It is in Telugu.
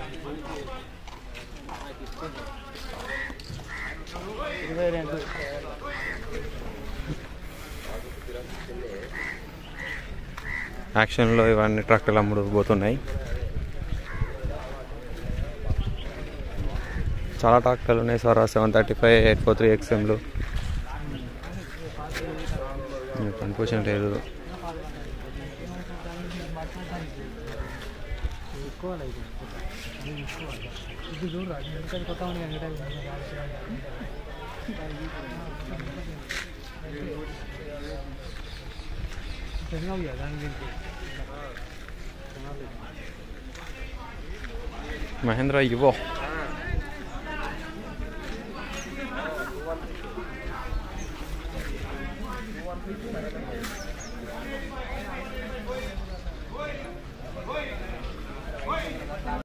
ఇరవై రెండు యాక్షన్లో ఇవన్నీ ట్రక్కులు అమ్ముడు పోతున్నాయి చాలా ట్రాక్టర్లు ఉన్నాయి sir seven thirty five eight four three ఎక్స్ఎంలు కన్ఫ్యూషన్ లేదు ఎక్కువ ఇది ఇది చూడరా ఎందుకంటే కొత్త ఉంది తెలియదు కదా దాని గురించి మహేంద్ర యువో